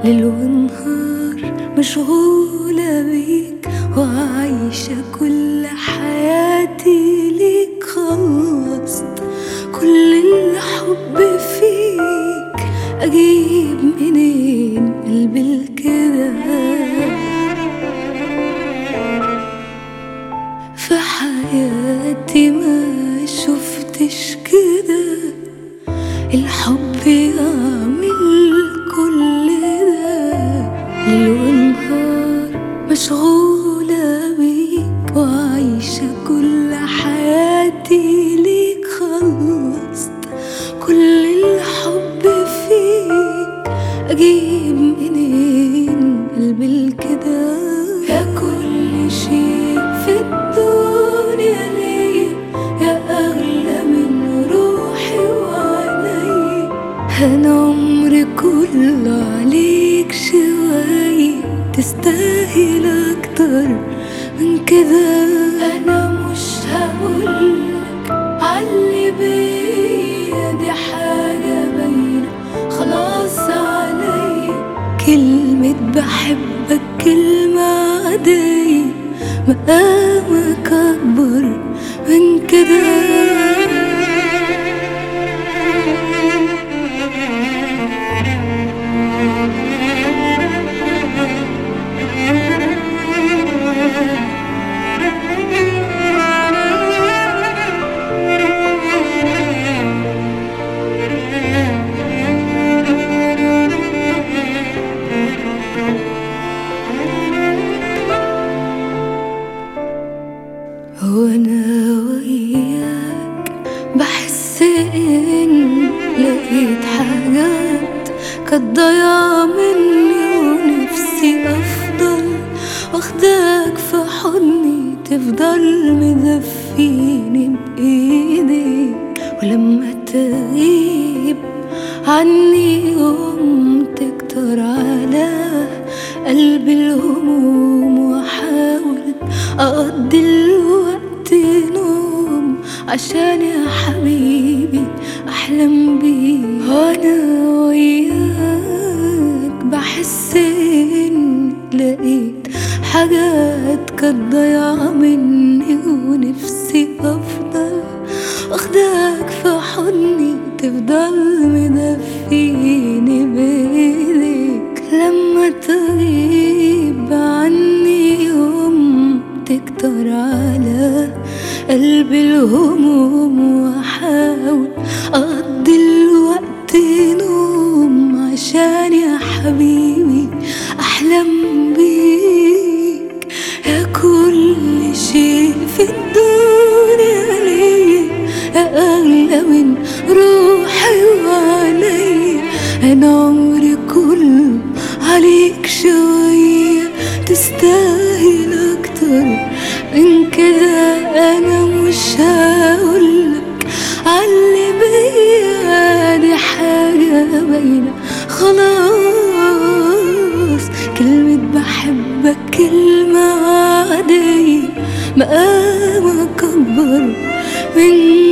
ليل ونهار مشغولة بيك وعايشة كل حياتي ليك خلصت كل الحب فيك أجيب منين قلبي الكده في حياتي ما شفتش كده الحب يعمل كل ده ليل ونهار مشغولة بيك وعايشة كل حياتي ليك خلصت كل الحب فيك أجيب منين قلبي الكده يا كل شيء في الدنيا ليا يا أغلى من روحي وعيني أنا عمري كله عليك شوية تستاهل أكتر من كده أنا مش هقولك علي بيا دي حاجة باينة خلاص عليا كلمة بحبك كلمة عادية مقامك أكبر من كده وانا وياك بحس ان لقيت حاجات كانت ضايعة مني ونفسي افضل واخداك في حضني تفضل مدفيني بايديك ولما تغيب عني يوم تكتر على قلبي الهموم واحاول اقضي الوقت نوم عشان يا حبيبي احلم بيه وانا وياك بحس اني لقيت حاجات كانت ضايعة مني ونفسي افضل واخداك في حضني تفضل مدفيني بايديك لما تغيب عني يوم تكتر على قلبي الهموم واحاول اقضي الوقت نوم عشان يا حبيبي احلم بيك يا كل شيء في الدنيا ليا يا اغلى من روحي وعينيا انا عمري كله عليك شويه تستاهل اكتر من كده انا مش هقولك علي بيا دي حاجه باينه خلاص كلمة بحبك كلمة عادية مقامك أكبر من